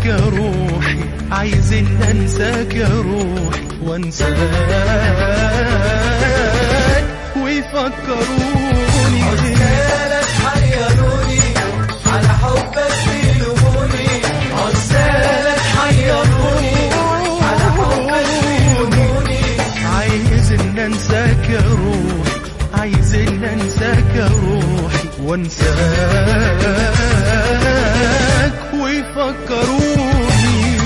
انساك يا روحي عايز ان انساك يا روحي وانساك ويفكروني عزالك حيروني على حبك بيلوموني عزالك حيروني على حبك بيلوموني عايز ان انساك يا روحي عايز ان انساك يا روحي وانساك ويفكروني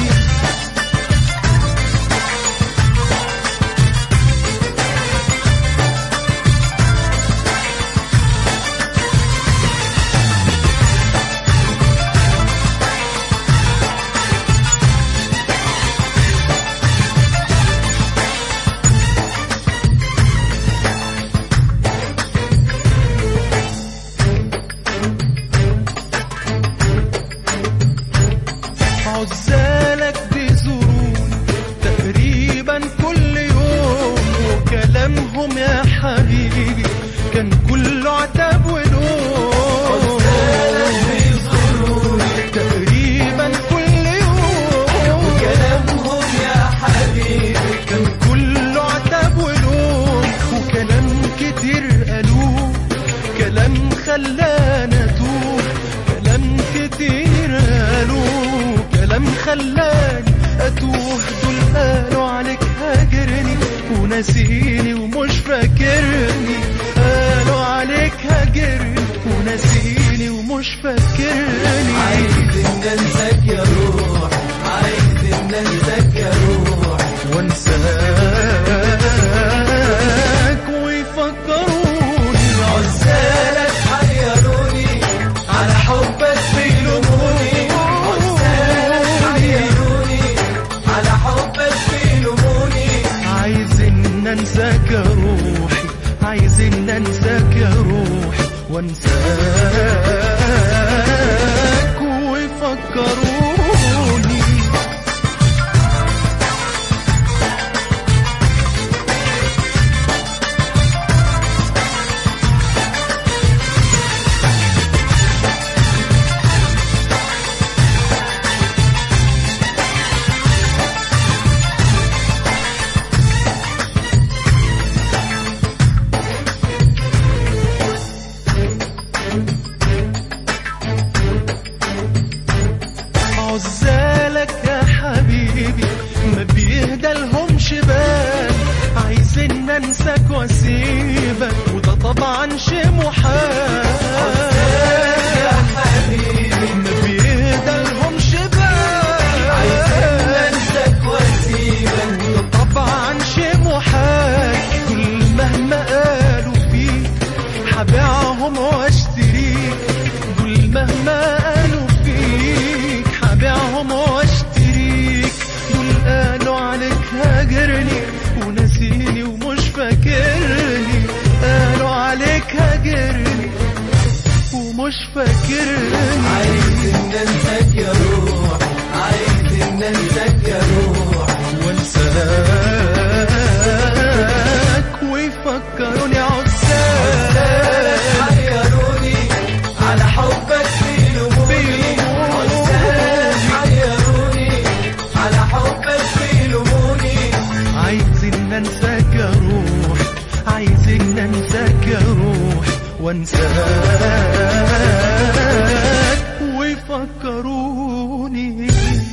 عزالك بيزوروني تقريبا كل يوم وكلامهم يا حبيبي كان كله عتاب ولوم تقريبا كل يوم كلامهم يا حبيبي كان كله عتاب ولوم وكلام كتير قالوه كلام خلانا اتوه كلام كتير قالوه كلام خلاني اتوه دول قالوا عليك هاجرني وناسيني ومش فاكرني قالوا عليك هاجرني وناسيني ومش فاكرني عايز ان انساك يا روح عايز ان انساك يا روح وانساك ويفكروني عزالك حيروني على حبك بيلوموني عزالك حيروني على حبك بيلوموني عايز ان انساك يا روحي عايز ان انساك يا روحي وانساك ويفكروني عزالك يا حبيبي ما بيهدى لهمش بال عايزين انساك واسيبك وده طبعا شيء محال يا حبيبي ما بيهدى لهمش عايز ان بال انساك واسيبك وده طبعا شيء محال كل مهما قالوا فيك هبيعهم واشتريك دول مهما قالوا فيك هبيعهم واشتريك دول قالوا عليك هاجرني وناسيني ومش فاكرني قالوا عليك هاجرني ومش فاكرني عايز ان انساك يا روح عايز ان انساك يا روح وانساك ويفكروني عزالك حيروني على حبك بيلوموني عزالك حيروني على حبك بيلوموني عايز ان انساك يا روح عايز ان انساك يا روح وانساك ويفكروني